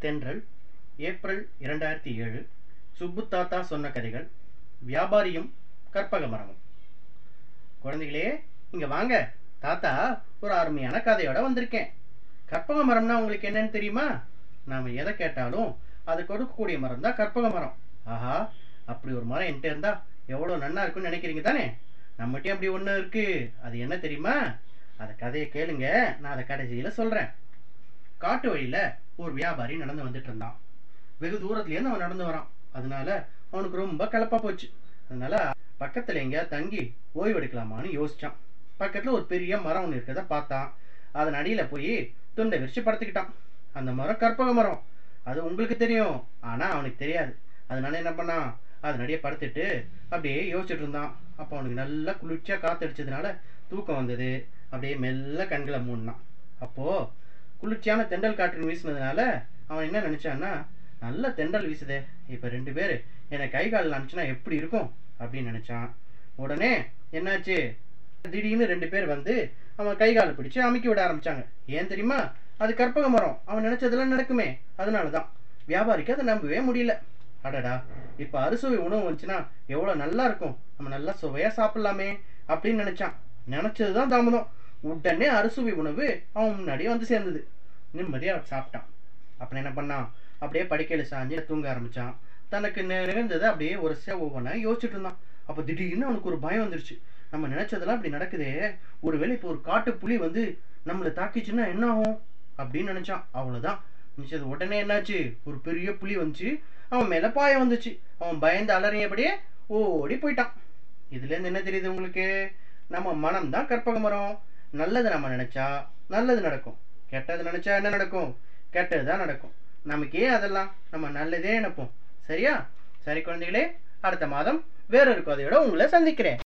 தென்றல் ஏப்ரல் இரண்டாயிரத்தி ஏழு சுப்பு தாத்தா சொன்ன கதைகள் வியாபாரியும் கற்பக மரமும் குழந்தைகளே இங்க வாங்க தாத்தா ஒரு அருமையான கதையோட வந்திருக்கேன் கற்பக மரம்னா உங்களுக்கு என்னன்னு தெரியுமா நாம எதை கேட்டாலும் அது கொடுக்கக்கூடிய மரம் தான் கற்பக மரம் ஆஹா அப்படி ஒரு மரம் என்கிட்ட இருந்தா எவ்வளவு நன்னா இருக்கும்னு நினைக்கிறீங்க தானே நம்மகிட்டயும் அப்படி ஒண்ணு இருக்கு அது என்ன தெரியுமா அந்த கதையை கேளுங்க நான் அதை கடைசியில சொல்றேன் காட்டு வழியில ஒரு வியாபாரி நடந்து வந்துட்டு இருந்தான் வெகு தூரத்துல இருந்து அவன் நடந்து வரான் அதனால அவனுக்கு ரொம்ப கலப்பா போச்சு அதனால பக்கத்துல எங்க தங்கி ஓய்வு எடுக்கலாமான்னு யோசிச்சான் பக்கத்துல ஒரு பெரிய மரம் ஒன்று இருக்கிறத பார்த்தான் அதன் அடியில போய் துண்டை விரிச்சு படுத்துக்கிட்டான் அந்த மரம் கற்பக மரம் அது உங்களுக்கு தெரியும் ஆனா அவனுக்கு தெரியாது அதனால என்ன பண்ணான் அதன் அடியே படுத்துட்டு அப்படியே யோசிச்சுட்டு இருந்தான் அப்போ அவனுக்கு நல்லா குளிர்ச்சியா காத்தடிச்சதுனால தூக்கம் வந்தது அப்படியே மெல்ல கண்களை மூடினான் அப்போ குளிர்ச்சியான தென்றல் காற்று வீசினதுனால அவன் என்ன நினைச்சான்னா நல்ல தென்றல் வீசுதே இப்ப ரெண்டு பேரு என்னை கை காலில் அனுப்பிச்சுனா எப்படி இருக்கும் அப்படின்னு நினைச்சான் உடனே என்னாச்சு திடீர்னு ரெண்டு பேர் வந்து அவன் கை காலை பிடிச்சு அமுக்கி விட ஆரம்பிச்சாங்க ஏன் தெரியுமா அது கற்பக மரம் அவன் நினைச்சதெல்லாம் நடக்குமே அதனாலதான் வியாபாரிக்கு அதை நம்பவே முடியல அடடா இப்ப அறுசுவை உணவு வந்துச்சுன்னா எவ்வளவு நல்லா இருக்கும் நம்ம நல்லா சுவையா சாப்பிடலாமே அப்படின்னு நினைச்சான் நினைச்சதுதான் தாமதம் உடனே அறுசுவை உணவு அவன் முன்னாடியே வந்து சேர்ந்தது நிம்மதியா சாப்பிட்டான் அப்புறம் என்ன பண்ணான் அப்படியே படுக்கையில சாஞ்சு தூங்க ஆரம்பிச்சான் தனக்கு நி- நிகழ்ந்ததை அப்படியே ஒரு ஒவ்வொன்றா யோசிச்சுட்டு இருந்தான் அப்ப திடீர்னு அவனுக்கு ஒரு பயம் வந்துருச்சு நம்ம நினைச்சதெல்லாம் இப்படி நடக்குதே ஒருவேளை இப்போ ஒரு காட்டு புலி வந்து நம்மளை தாக்கிச்சுன்னா என்ன ஆகும் அப்படின்னு நினைச்சான் அவ்வளவுதான் நினைச்சது உடனே என்னாச்சு ஒரு பெரிய புலி வந்துச்சு அவன் மேல பாயம் வந்துச்சு அவன் பயந்து அலறியபடியே ஓடி போயிட்டான் இதுல இருந்து என்ன தெரியுது உங்களுக்கு நம்ம மனம் தான் கற்பக மரம் நல்லது நம்ம நினைச்சா நல்லது நடக்கும் கெட்டது நினைச்சா என்ன நடக்கும் கெட்டது தான் நடக்கும் நமக்கு ஏன் அதெல்லாம் நம்ம நல்லதே நினைப்போம் சரியா சரி குழந்தைகளே அடுத்த மாதம் வேறொரு கதையோட உங்களை சந்திக்கிறேன்